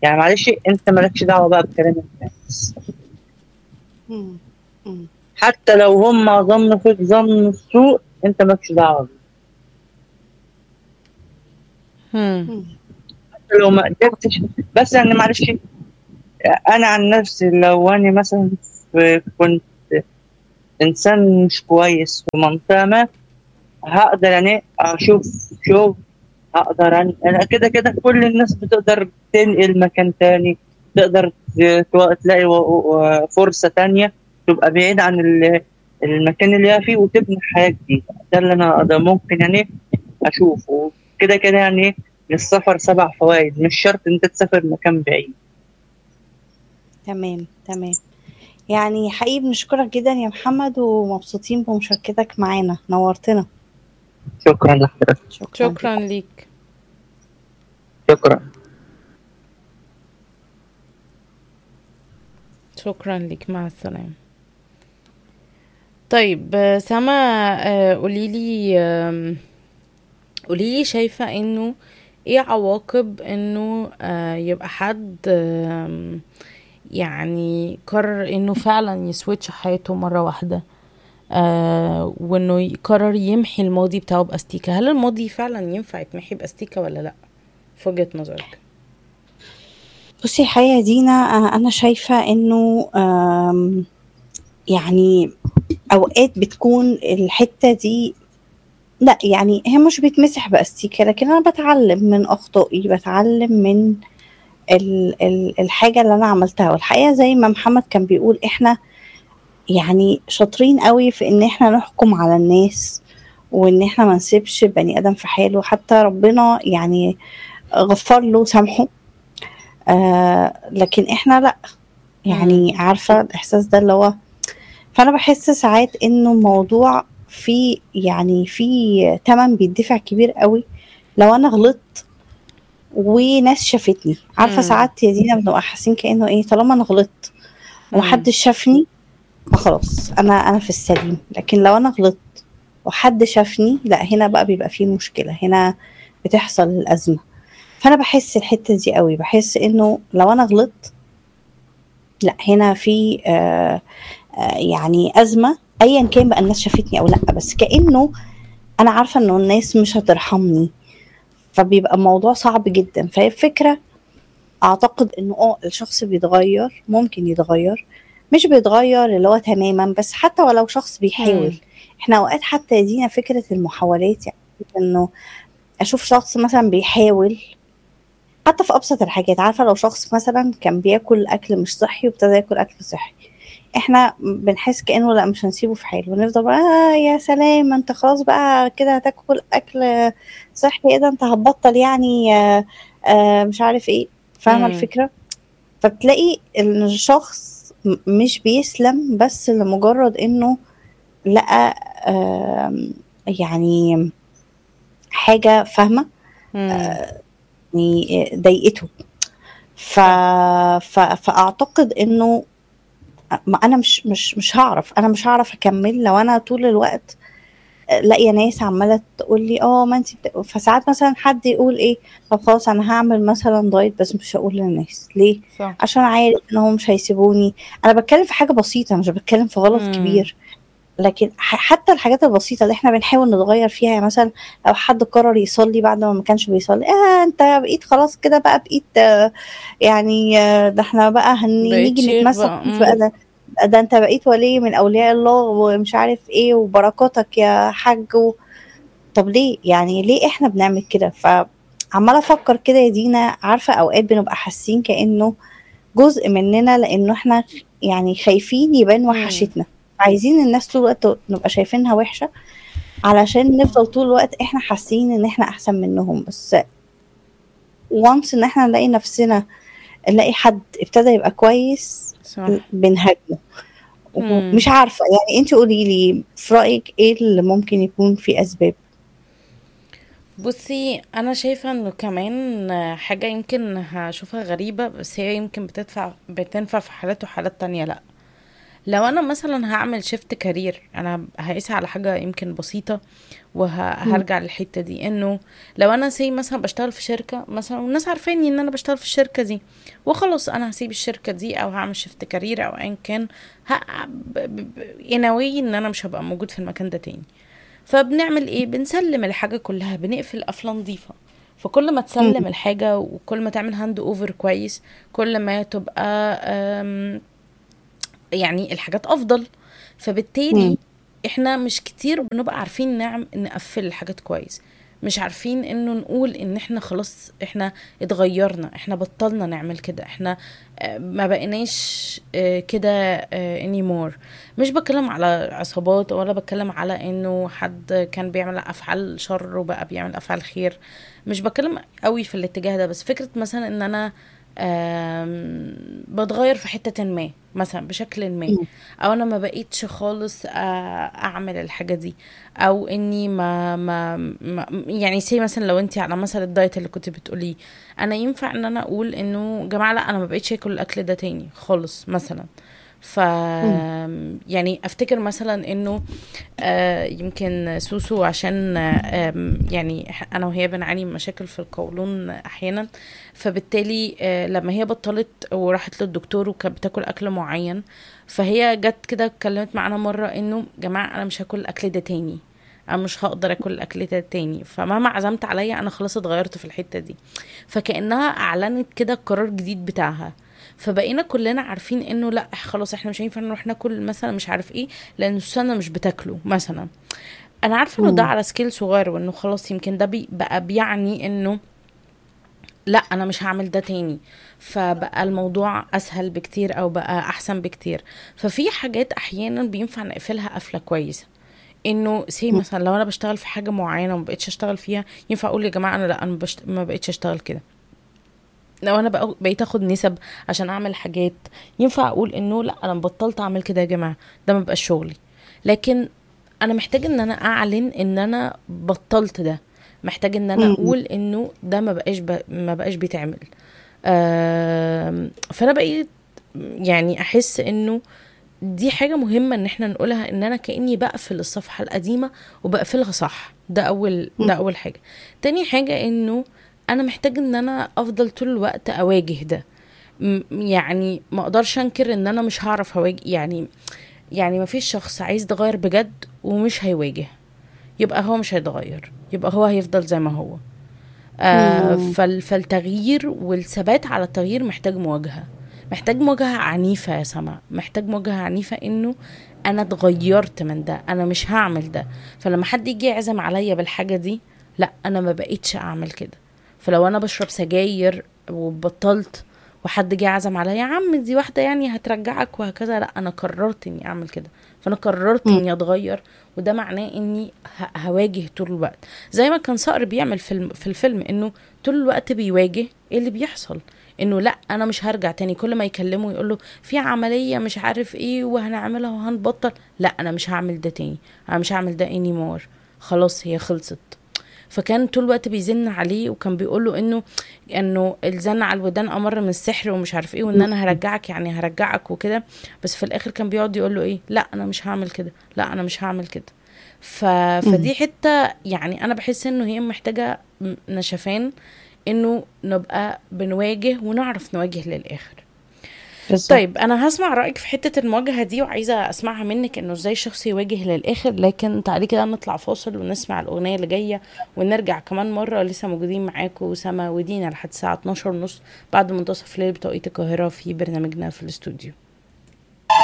يعني معلش انت مالكش دعوه بقى بكلام الناس مم. مم. حتى لو هم ظنوا فيك ظن السوء انت مالكش دعوه بيه. مم. مم. حتى لو ما قدرتش بس يعني معلش انا عن نفسي لو انا مثلا في- كنت انسان مش كويس في منطقه ما هقدر يعني اشوف شوف هقدر أن- انا كده كده كل الناس بتقدر تنقل مكان تاني تقدر ت- تو- تلاقي و- و- فرصه تانية تبقى بعيد عن ال- المكان اللي هي فيه وتبني حياه جديده ده اللي انا أقدر ممكن يعني اشوفه كده كده يعني للسفر سبع فوائد مش شرط انت تسافر مكان بعيد تمام تمام يعني حقيقي بنشكرك جدا يا محمد ومبسوطين بمشاركتك معانا نورتنا شكرا لحضرتك شكرا, شكرا ليك شكرا شكرا لك مع السلامة طيب آه، سما آه، قوليلي آم، قوليلي شايفة انه ايه عواقب انه آه، يبقى حد آم، يعني قرر انه فعلا يسويتش حياته مرة واحدة آه وانه يقرر يمحي الماضي بتاعه باستيكة هل الماضي فعلا ينفع يتمحي باستيكة ولا لا في وجهة نظرك بصي الحقيقة يا دينا آه، أنا شايفة إنه آم، يعني أوقات بتكون الحتة دي لا يعني هي مش بيتمسح بأستيكة لكن أنا بتعلم من أخطائي بتعلم من ال ال الحاجة اللي أنا عملتها والحقيقة زي ما محمد كان بيقول إحنا يعني شاطرين قوي في إن إحنا نحكم على الناس وإن إحنا ما نسيبش بني آدم في حاله حتى ربنا يعني غفر له سامحه آه لكن إحنا لأ يعني عارفة الإحساس ده اللي هو فأنا بحس ساعات إنه الموضوع فيه يعني فيه تمن بيدفع كبير قوي لو أنا غلطت وناس شافتني عارفة مم. ساعات يا دينا بنبقى حاسين كأنه إيه طالما أنا غلطت مم. ومحدش شافني فخلاص أنا أنا في السليم لكن لو أنا غلطت وحد شافني لا هنا بقى بيبقى فيه مشكلة هنا بتحصل الأزمة فأنا بحس الحتة دي قوي بحس إنه لو أنا غلطت لا هنا في آه آه يعني أزمة أيا كان بقى الناس شافتني أو لأ بس كأنه أنا عارفة إنه الناس مش هترحمني فبيبقى الموضوع صعب جدا فهي الفكرة أعتقد إنه اه الشخص بيتغير ممكن يتغير مش بيتغير اللي هو تماما بس حتى ولو شخص بيحاول مم. احنا اوقات حتى يدينا فكرة المحاولات يعني انه اشوف شخص مثلا بيحاول حتى في ابسط الحاجات عارفه لو شخص مثلا كان بياكل اكل مش صحي وابتدى ياكل اكل صحي احنا بنحس كانه لا مش هنسيبه في حاله ونفضل بقى آه يا سلام انت خلاص بقى كده هتاكل اكل صحي ايه ده انت هتبطل يعني آه آه مش عارف ايه فاهمه مم. الفكره فبتلاقي ان الشخص م- مش بيسلم بس لمجرد انه لقى آم، يعني حاجه فاهمه مم. يعني ضايقته ف... ف... فاعتقد انه ما انا مش مش مش هعرف انا مش هعرف اكمل لو انا طول الوقت لاقيه ناس عماله تقول لي اه ما انت بت... فساعات مثلا حد يقول ايه طب خلاص انا هعمل مثلا دايت بس مش هقول للناس ليه صح عشان عارف ان هم مش هيسيبوني انا بتكلم في حاجه بسيطه مش بتكلم في غلط مم. كبير لكن ح- حتى الحاجات البسيطه اللي احنا بنحاول نتغير فيها يعني مثلا لو حد قرر يصلي بعد ما ما كانش بيصلي اه انت بقيت خلاص كده بقى بقيت آه، يعني آه، ده احنا بقى بقيت هنيجي شيخ نتمسك بقى. فيك مم. بقى ده ده انت بقيت ولي من اولياء الله ومش عارف ايه وبركاتك يا حاج و... طب ليه يعني ليه احنا بنعمل كده فعماله افكر كده يا دينا عارفه اوقات بنبقى حاسين كانه جزء مننا لانه احنا يعني خايفين يبان مم. وحشتنا عايزين الناس طول الوقت نبقى شايفينها وحشه علشان نفضل طول الوقت احنا حاسين ان احنا احسن منهم بس وانس ان احنا نلاقي نفسنا نلاقي حد ابتدى يبقى كويس صح بنهاجمه مم. مش عارفه يعني انت قولي لي في رايك ايه اللي ممكن يكون في اسباب بصي انا شايفه انه كمان حاجه يمكن هشوفها غريبه بس هي يمكن بتدفع بتنفع في حالات وحالات تانية لا لو انا مثلا هعمل شيفت كارير انا هقيسها على حاجه يمكن بسيطه وهرجع للحته دي انه لو انا سي مثلا بشتغل في شركه مثلا والناس عارفاني ان انا بشتغل في الشركه دي وخلاص انا هسيب الشركه دي او هعمل شيفت كارير او ايا كان ينوي ان انا مش هبقى موجود في المكان ده تاني فبنعمل ايه بنسلم الحاجه كلها بنقفل قفله نظيفه فكل ما تسلم مم. الحاجه وكل ما تعمل هاند اوفر كويس كل ما تبقى أم، يعني الحاجات افضل فبالتالي مم. احنا مش كتير بنبقى عارفين نعم نقفل الحاجات كويس مش عارفين انه نقول ان احنا خلاص احنا اتغيرنا احنا بطلنا نعمل كده احنا آه، ما بقيناش آه، كده آه، anymore مش بتكلم على عصابات ولا بتكلم على انه حد كان بيعمل افعال شر وبقى بيعمل افعال خير مش بتكلم قوي في الاتجاه ده بس فكرة مثلا ان انا آم، بتغير في حتة ما مثلا بشكل ما مم. او انا ما بقيتش خالص آه، اعمل الحاجة دي او اني ما, ما, ما يعني سي مثلا لو انت على مثلا الدايت اللي كنت بتقوليه انا ينفع ان انا اقول انه جماعة لا انا ما بقيتش اكل الاكل ده تاني خالص مثلا ف مم. يعني افتكر مثلا انه آه يمكن سوسو عشان آه آم، يعني إح- انا وهي بنعاني من مشاكل في القولون احيانا فبالتالي آه لما هي بطلت وراحت للدكتور وكانت بتاكل اكل معين فهي جت كده اتكلمت معانا مره انه جماعه انا مش هاكل الاكل ده تاني انا مش هقدر اكل الاكل ده تاني فمهما عزمت عليا انا خلاص اتغيرت في الحته دي فكانها اعلنت كده القرار الجديد بتاعها فبقينا كلنا عارفين انه لا خلاص احنا مش هينفع نروح ناكل مثلا مش عارف ايه لان سوسنة مش بتاكله مثلا انا عارفه انه ده مم. على سكيل صغير وانه خلاص يمكن ده بي بقى بيعني انه لا انا مش هعمل ده تاني فبقى الموضوع اسهل بكتير او بقى احسن بكتير ففي حاجات احيانا بينفع نقفلها قفله كويسه انه سي مم. مثلا لو انا بشتغل في حاجه معينه وما بقتش اشتغل فيها ينفع اقول يا جماعه انا لا انا بشت... ما بقتش اشتغل كده لو انا بقى بقيت اخد نسب عشان اعمل حاجات ينفع اقول انه لا انا بطلت اعمل كده يا جماعه ده ما بقاش شغلي لكن انا محتاج ان انا اعلن ان انا بطلت ده محتاج ان انا مم. اقول انه ده ما بقاش ب... ما بقاش بيتعمل آم، فانا بقيت يعني احس انه دي حاجة مهمة ان احنا نقولها ان انا كأني بقفل الصفحة القديمة وبقفلها صح ده اول مم. ده اول حاجة تاني حاجة انه انا محتاج ان انا افضل طول الوقت اواجه ده م- يعني ما اقدرش انكر ان انا مش هعرف اواجه يعني يعني ما فيش شخص عايز يتغير بجد ومش هيواجه يبقى هو مش هيتغير يبقى هو هيفضل زي ما هو آه مم. فال فالتغيير والثبات على التغيير محتاج مواجهة محتاج مواجهة عنيفة يا سما محتاج مواجهة عنيفة انه انا اتغيرت من ده انا مش هعمل ده فلما حد يجي يعزم عليا بالحاجة دي لا انا ما بقيتش اعمل كده فلو انا بشرب سجاير وبطلت وحد جه عزم عليا يا عم دي واحدة يعني هترجعك وهكذا لا انا قررت اني اعمل كده فانا قررت مم. اني اتغير وده معناه اني ه- هواجه طول الوقت زي ما كان صقر بيعمل في الم- في الفيلم انه طول الوقت بيواجه ايه اللي بيحصل انه لا انا مش هرجع تاني كل ما يكلمه يقول له في عمليه مش عارف ايه وهنعملها وهنبطل لا انا مش هعمل ده تاني انا مش هعمل ده اني مور خلاص هي خلصت فكان طول الوقت بيزن عليه وكان بيقول له انه انه الزن على الودان امر من السحر ومش عارف ايه وان انا هرجعك يعني هرجعك وكده بس في الاخر كان بيقعد يقول له ايه لا انا مش هعمل كده لا انا مش هعمل كده ف... فدي حته يعني انا بحس انه هي محتاجه م- نشفان انه نبقى بنواجه ونعرف نواجه للاخر بالظبط طيب انا هسمع رايك في حته المواجهه دي وعايزه اسمعها منك انه ازاي الشخص يواجه للاخر لكن تعالي كده نطلع فاصل ونسمع الاغنيه اللي جايه ونرجع كمان مره لسه موجودين معاكم سما ودينا لحد الساعه 12 ونص بعد منتصف الليل بتوقيت القاهره في برنامجنا في الاستوديو